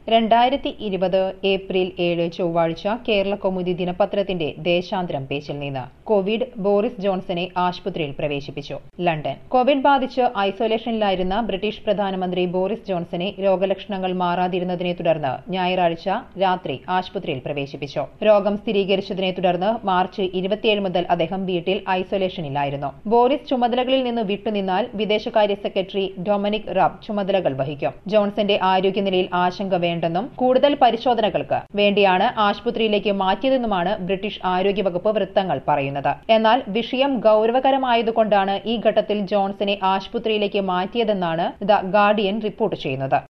രണ്ടായിരത്തി ഇരുപത് ഏപ്രിൽ ഏഴ് ചൊവ്വാഴ്ച കേരള കൗമുദി ദിനപത്രത്തിന്റെ ദേശാന്തരം പേജിൽ നിന്ന് കോവിഡ് ബോറിസ് ജോൺസനെ ആശുപത്രിയിൽ പ്രവേശിപ്പിച്ചു ലണ്ടൻ കോവിഡ് ബാധിച്ച് ഐസൊലേഷനിലായിരുന്ന ബ്രിട്ടീഷ് പ്രധാനമന്ത്രി ബോറിസ് ജോൺസനെ രോഗലക്ഷണങ്ങൾ മാറാതിരുന്നതിനെ തുടർന്ന് ഞായറാഴ്ച രാത്രി ആശുപത്രിയിൽ പ്രവേശിപ്പിച്ചു രോഗം സ്ഥിരീകരിച്ചതിനെ തുടർന്ന് മാർച്ച് ഇരുപത്തിയേഴ് മുതൽ അദ്ദേഹം വീട്ടിൽ ഐസൊലേഷനിലായിരുന്നു ബോറിസ് ചുമതലകളിൽ നിന്ന് വിട്ടുനിന്നാൽ വിദേശകാര്യ സെക്രട്ടറി ഡൊമിനിക് റാബ് ചുമതലകൾ വഹിക്കും ജോൺസന്റെ ആരോഗ്യനിലയിൽ ആശങ്ക വേണ്ടെന്നും കൂടുതൽ പരിശോധനകൾക്ക് വേണ്ടിയാണ് ആശുപത്രിയിലേക്ക് മാറ്റിയതെന്നുമാണ് ബ്രിട്ടീഷ് ആരോഗ്യവകുപ്പ് വൃത്തങ്ങൾ പറയുന്നത് എന്നാൽ വിഷയം ഗൌരവകരമായതുകൊണ്ടാണ് ഈ ഘട്ടത്തിൽ ജോൺസനെ ആശുപത്രിയിലേക്ക് മാറ്റിയതെന്നാണ് ദ ഗാർഡിയൻ റിപ്പോർട്ട് ചെയ്യുന്നത്